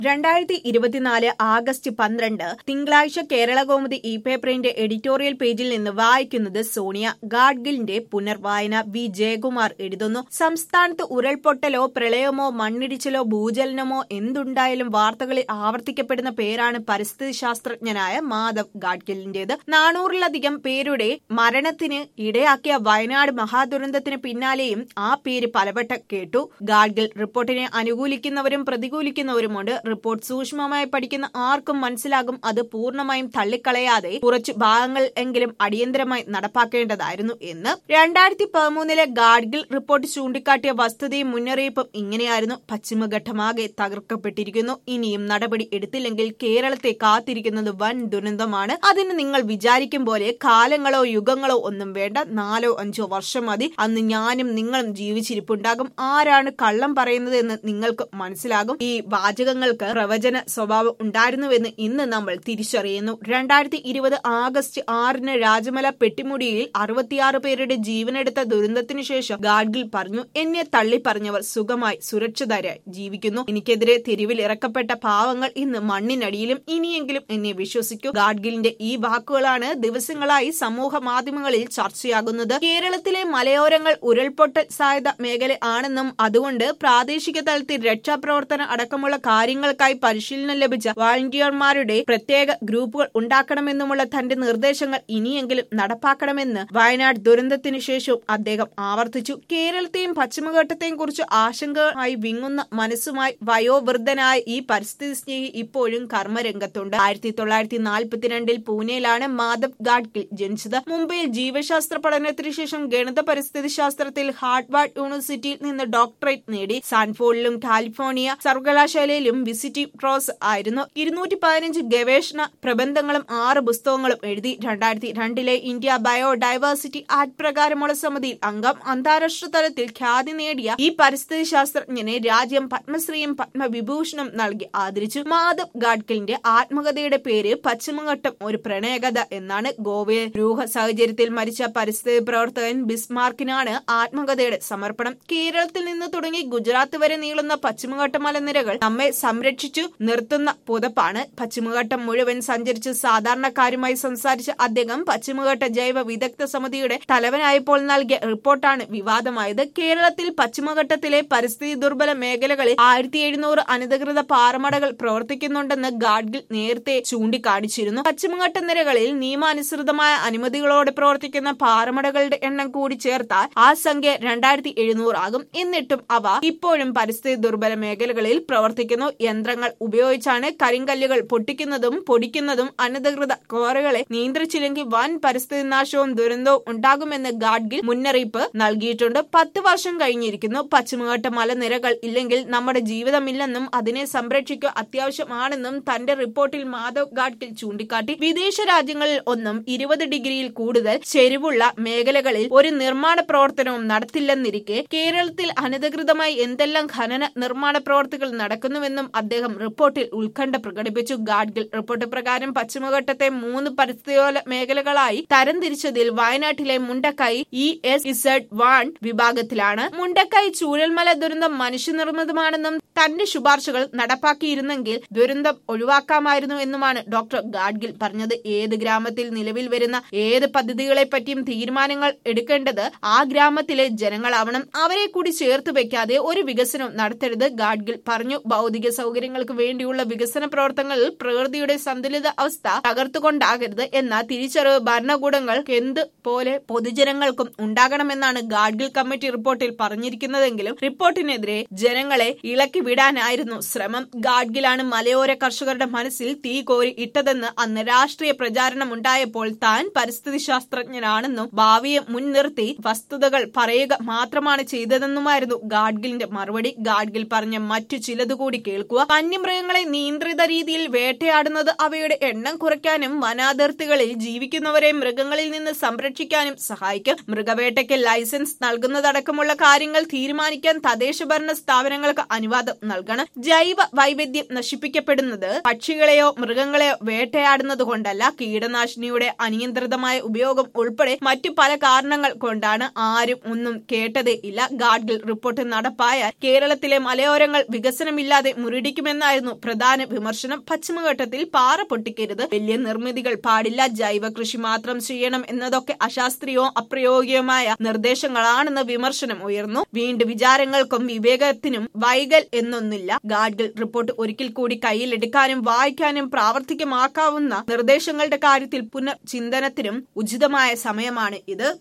രണ്ടായിരത്തി ഇരുപത്തിനാല് ആഗസ്റ്റ് പന്ത്രണ്ട് തിങ്കളാഴ്ച കേരളകൗമുദി ഇ പേപ്പറിന്റെ എഡിറ്റോറിയൽ പേജിൽ നിന്ന് വായിക്കുന്നത് സോണിയ ഗാഡ്ഗിലിന്റെ പുനർവായന വി ജയകുമാർ എഴുതുന്നു സംസ്ഥാനത്ത് ഉരുൾപൊട്ടലോ പ്രളയമോ മണ്ണിടിച്ചിലോ ഭൂചലനമോ എന്തുണ്ടായാലും വാർത്തകളിൽ ആവർത്തിക്കപ്പെടുന്ന പേരാണ് പരിസ്ഥിതി ശാസ്ത്രജ്ഞനായ മാധവ് ഗാഡ്ഗിലിന്റേത് നാനൂറിലധികം പേരുടെ മരണത്തിന് ഇടയാക്കിയ വയനാട് മഹാദുരന്തത്തിന് പിന്നാലെയും ആ പേര് പലവട്ടം കേട്ടു ഗാഡ്ഗിൽ റിപ്പോർട്ടിനെ അനുകൂലിക്കുന്നവരും പ്രതികൂലിക്കുന്നവരുമുണ്ട് റിപ്പോർട്ട് സൂക്ഷ്മമായി പഠിക്കുന്ന ആർക്കും മനസ്സിലാകും അത് പൂർണ്ണമായും തള്ളിക്കളയാതെ കുറച്ചു ഭാഗങ്ങൾ എങ്കിലും അടിയന്തരമായി നടപ്പാക്കേണ്ടതായിരുന്നു എന്ന് രണ്ടായിരത്തി പതിമൂന്നിലെ ഗാഡ്ഗിൽ റിപ്പോർട്ട് ചൂണ്ടിക്കാട്ടിയ വസ്തുതയും മുന്നറിയിപ്പും ഇങ്ങനെയായിരുന്നു പശ്ചിമഘട്ടമാകെ തകർക്കപ്പെട്ടിരിക്കുന്നു ഇനിയും നടപടി എടുത്തില്ലെങ്കിൽ കേരളത്തെ കാത്തിരിക്കുന്നത് വൻ ദുരന്തമാണ് അതിന് നിങ്ങൾ വിചാരിക്കും പോലെ കാലങ്ങളോ യുഗങ്ങളോ ഒന്നും വേണ്ട നാലോ അഞ്ചോ വർഷം മതി അന്ന് ഞാനും നിങ്ങളും ജീവിച്ചിരിപ്പുണ്ടാകും ആരാണ് കള്ളം പറയുന്നത് എന്ന് നിങ്ങൾക്ക് മനസ്സിലാകും ഈ വാചകങ്ങൾക്ക് പ്രവചന സ്വഭാവം ഉണ്ടായിരുന്നുവെന്ന് ഇന്ന് നമ്മൾ തിരിച്ചറിയുന്നു രണ്ടായിരത്തി ഇരുപത് ആഗസ്റ്റ് ആറിന് രാജമല പെട്ടിമുടിയിൽ അറുപത്തിയാറ് പേരുടെ ജീവനെടുത്ത ദുരന്തത്തിനു ശേഷം ഗാഡ്ഗിൽ പറഞ്ഞു എന്നെ തള്ളി പറഞ്ഞവർ സുഖമായി സുരക്ഷിതരായി ജീവിക്കുന്നു എനിക്കെതിരെ തെരുവിൽ ഇറക്കപ്പെട്ട പാവങ്ങൾ ഇന്ന് മണ്ണിനടിയിലും ഇനിയെങ്കിലും എന്നെ വിശ്വസിക്കൂ ഗാഡ്ഗിലിന്റെ ഈ വാക്കുകളാണ് ദിവസങ്ങളായി സമൂഹ മാധ്യമങ്ങളിൽ ചർച്ചയാകുന്നത് കേരളത്തിലെ മലയോരങ്ങൾ ഉരുൾപൊട്ടൽ സാധ്യത മേഖല ആണെന്നും അതുകൊണ്ട് പ്രാദേശിക തലത്തിൽ രക്ഷാപ്രവർത്തനം അടക്കമുള്ള കാര്യങ്ങൾക്കായി പരിശീലനം ലഭിച്ച വാളണ്ടിയർമാരുടെ പ്രത്യേക ഗ്രൂപ്പുകൾ ഉണ്ടാക്കണമെന്നുമുള്ള തന്റെ നിർദ്ദേശങ്ങൾ ഇനിയെങ്കിലും നടപ്പാക്കണമെന്ന് വയനാട് ദുരന്തത്തിനു ശേഷവും അദ്ദേഹം ആവർത്തിച്ചു കേരളത്തെയും പശ്ചിമഘട്ടത്തെയും കുറിച്ച് ആശങ്കയായി വിങ്ങുന്ന മനസ്സുമായി വയോവൃദ്ധനായ ഈ പരിസ്ഥിതി സ്നേഹി ഇപ്പോഴും കർമ്മരംഗത്തുണ്ട് ആയിരത്തി തൊള്ളായിരത്തി നാൽപ്പത്തിരണ്ടിൽ പൂനെയിലാണ് മാധവ് ഗാഡ്ഗിൽ ജനിച്ചത് മുംബൈയിൽ ജീവശാസ്ത്ര പഠനത്തിന് ശേഷം ഗണിത പരിസ്ഥിതി ശാസ്ത്രത്തിൽ ഹാർഡ്വാർഡ് യൂണിവേഴ്സിറ്റിയിൽ നിന്ന് ഡോക്ടറേറ്റ് നേടി സാൻഫോർഡിലും കാലിഫോർണിയ സർവകലാശാലയിലും വിസിറ്റിംഗ് പ്രോസ് ആയിരുന്നു ഇരുന്നൂറ്റി പതിനഞ്ച് ഗവേഷണ പ്രബന്ധങ്ങളും ആറ് പുസ്തകങ്ങളും എഴുതി രണ്ടായിരത്തി രണ്ടിലെ ഇന്ത്യ ബയോഡൈവേഴ്സിറ്റി ആക്ട് പ്രകാരമുള്ള സമിതിയിൽ അംഗം അന്താരാഷ്ട്ര തലത്തിൽ ഖ്യാതി നേടിയ ഈ പരിസ്ഥിതി ശാസ്ത്രജ്ഞനെ രാജ്യം പത്മശ്രീയും പത്മവിഭൂഷണും നൽകി ആദരിച്ചു മാധവ് ഗാഡ്ഗിലിന്റെ ആത്മകഥയുടെ പേര് പശ്ചിമഘട്ടം ഒരു പ്രണയകഥ എന്നാണ് ഗോവയിൽ രൂഹ സാഹചര്യത്തിൽ മരിച്ച പരിസ്ഥിതി പ്രവർത്തകൻ ബിസ്മാർക്കിനാണ് ആത്മകഥയുടെ സമർപ്പണം കേരളത്തിൽ നിന്ന് തുടങ്ങി ഗുജറാത്ത് വരെ നീളുന്ന പശ്ചിമഘട്ട മലനിരകൾ നമ്മെ സംരക്ഷിച്ചു നിർത്തുന്ന പുതപ്പാണ് പശ്ചിമഘട്ടം മുഴുവൻ സഞ്ചരിച്ച് സാധാരണക്കാരുമായി സംസാരിച്ച അദ്ദേഹം പശ്ചിമഘട്ട ജൈവ വിദഗ്ധ സമിതിയുടെ തലവനായപ്പോൾ നൽകിയ റിപ്പോർട്ടാണ് വിവാദമായത് കേരളത്തിൽ പശ്ചിമഘട്ടത്തിലെ പരിസ്ഥിതി ദുർബല മേഖലകളിൽ ആയിരത്തി എഴുന്നൂറ് അനധികൃത പാറമടകൾ പ്രവർത്തിക്കുന്നുണ്ടെന്ന് ഗാഡ്ഗിൽ നേരത്തെ ചൂണ്ടിക്കാണിച്ചിരുന്നു പശ്ചിമഘട്ട നിരകളിൽ നിയമാനുസൃതമായ അനുമതികളോടെ പ്രവർത്തിക്കുന്ന പാറമടകളുടെ എണ്ണം കൂടി ചേർത്താൽ ആ സംഖ്യ രണ്ടായിരത്തി എഴുന്നൂറാകും എന്നിട്ടും അവ ഇപ്പോഴും പരിസ്ഥിതി ദുർബല മേഖലകളിൽ പ്രവർത്തിക്കുന്നു യന്ത്രങ്ങൾ ഉപയോഗിച്ചാണ് കരിങ്കല്ലുകൾ പൊട്ടിക്കുന്നതും പൊടിക്കുന്നതും അനധികൃത കോറകളെ നിയന്ത്രിച്ചില്ലെങ്കിൽ വൻ പരിസ്ഥിതി നാശവും ദുരന്തവും ഉണ്ടാകുമെന്ന് ഗാഡ്ഗിൽ മുന്നറിയിപ്പ് നൽകിയിട്ടുണ്ട് പത്ത് വർഷം കഴിഞ്ഞിരിക്കുന്നു പശ്ചിമഘട്ട മലനിരകൾ ഇല്ലെങ്കിൽ നമ്മുടെ ജീവിതമില്ലെന്നും അതിനെ സംരക്ഷിക്കുക അത്യാവശ്യമാണെന്നും തന്റെ റിപ്പോർട്ടിൽ മാധവ് ഗാഡ്ഗിൽ ചൂണ്ടിക്കാട്ടി വിദേശ രാജ്യങ്ങളിൽ ഒന്നും ഇരുപത് ഡിഗ്രിയിൽ കൂടുതൽ ചെരിവുള്ള മേഖലകളിൽ ഒരു നിർമ്മാണ പ്രവർത്തനവും നടത്തില്ലെന്നിരിക്കെ കേരളത്തിൽ അനധികൃതമായി എന്തെല്ലാം ഖനന നിർമ്മാണ പ്രവർത്തികൾ നടക്കുന്നുവെന്നും അദ്ദേഹം റിപ്പോർട്ടിൽ ഉത്കണ്ഠ പ്രകടിപ്പിച്ചു ഗാഡ്ഗിൽ റിപ്പോർട്ട് പ്രകാരം പശ്ചിമഘട്ടത്തെ മൂന്ന് പരിസ്ഥിതിയോല മേഖലകളായി തരംതിരിച്ചതിൽ വയനാട്ടിലെ Mundakkai E S Z one വിഭാഗത്തിലാണ് മുണ്ടക്കൈ ചൂരൽമല ദുരന്തം മനുഷ്യനിർമ്മിതമാണെന്നും തന്റെ ശുപാർശകൾ നടപ്പാക്കിയിരുന്നെങ്കിൽ ദുരന്തം ഒഴിവാക്കാമായിരുന്നു എന്നുമാണ് ഡോക്ടർ ഗാഡ്ഗിൽ പറഞ്ഞത് ഏത് ഗ്രാമത്തിൽ നിലവിൽ വരുന്ന ഏത് പദ്ധതികളെ പറ്റിയും തീരുമാനങ്ങൾ എടുക്കേണ്ടത് ആ ഗ്രാമത്തിലെ ജനങ്ങളാവണം അവരെ കൂടി ചേർത്ത് വെക്കാതെ ഒരു വികസനം നടത്തരുത് ഗാഡ്ഗിൽ പറഞ്ഞു ഭൗതിക സൗകര്യങ്ങൾക്ക് വേണ്ടിയുള്ള വികസന പ്രവർത്തനങ്ങളിൽ പ്രകൃതിയുടെ സന്തുലിത അവസ്ഥ തകർത്തുകൊണ്ടാകരുത് എന്ന തിരിച്ചറിവ് ഭരണകൂടങ്ങൾക്ക് എന്ത് പോലെ പൊതുജനങ്ങൾക്കും ഉണ്ടാകണമെന്നാണ് ഗാഡ്ഗിൽ കമ്മിറ്റി റിപ്പോർട്ടിൽ പറഞ്ഞിരിക്കുന്നതെങ്കിലും റിപ്പോർട്ടിനെതിരെ ജനങ്ങളെ ഇളക്കി വിടാനായിരുന്നു ശ്രമം ഗാഡ്ഗിലാണ് മലയോര കർഷകരുടെ മനസ്സിൽ തീ കോരി ഇട്ടതെന്ന് അന്ന് രാഷ്ട്രീയ പ്രചാരണം ഉണ്ടായപ്പോൾ താൻ പരിസ്ഥിതി ശാസ്ത്രജ്ഞനാണെന്നും ഭാവിയെ മുൻനിർത്തി വസ്തുതകൾ പറയുക മാത്രമാണ് ചെയ്തതെന്നുമായിരുന്നു ഗാഡ്ഗിലിന്റെ മറുപടി ഗാഡ്ഗിൽ പറഞ്ഞ മറ്റു ചിലതുകൂടി കേൾക്കുക വന്യമൃഗങ്ങളെ നിയന്ത്രിത രീതിയിൽ വേട്ടയാടുന്നത് അവയുടെ എണ്ണം കുറയ്ക്കാനും വനാതിർത്തികളിൽ ജീവിക്കുന്നവരെ മൃഗങ്ങളിൽ നിന്ന് സംരക്ഷിക്കാനും സഹായിക്കും മൃഗവേട്ടയ്ക്ക് ലൈസൻസ് നൽകുന്നതടക്കമുള്ള കാര്യങ്ങൾ തീരുമാനിക്കാൻ തദ്ദേശ ഭരണ സ്ഥാപനങ്ങൾക്ക് അനുവാദം അനുവാദം നൽകണം ജൈവ വൈവിധ്യം നശിപ്പിക്കപ്പെടുന്നത് പക്ഷികളെയോ മൃഗങ്ങളെയോ വേട്ടയാടുന്നത് കൊണ്ടല്ല കീടനാശിനിയുടെ അനിയന്ത്രിതമായ ഉപയോഗം ഉൾപ്പെടെ മറ്റു പല കാരണങ്ങൾ കൊണ്ടാണ് ആരും ഒന്നും കേട്ടതേ ഇല്ല ഗാഡ്ഗിൽ റിപ്പോർട്ട് നടപ്പായാൽ കേരളത്തിലെ മലയോരങ്ങൾ വികസനമില്ലാതെ മുരടിക്കുമെന്നായിരുന്നു പ്രധാന വിമർശനം പശ്ചിമഘട്ടത്തിൽ പാറ പൊട്ടിക്കരുത് വലിയ നിർമ്മിതികൾ പാടില്ല ജൈവ കൃഷി മാത്രം ചെയ്യണം എന്നതൊക്കെ അശാസ്ത്രീയവും അപ്രയോഗികവുമായ നിർദ്ദേശങ്ങളാണെന്ന് വിമർശനം ഉയർന്നു വീണ്ടും വിചാരങ്ങൾക്കും വിവേകത്തിനും വൈകൽ എന്നൊന്നില്ല ഗാഡ്ഗിൽ റിപ്പോർട്ട് ഒരിക്കൽ കൂടി കയ്യിലെടുക്കാനും വായിക്കാനും പ്രാവർത്തികമാക്കാവുന്ന നിർദ്ദേശങ്ങളുടെ കാര്യത്തിൽ പുനർചിന്തനത്തിനും ഉചിതമായ സമയമാണ് ഇത്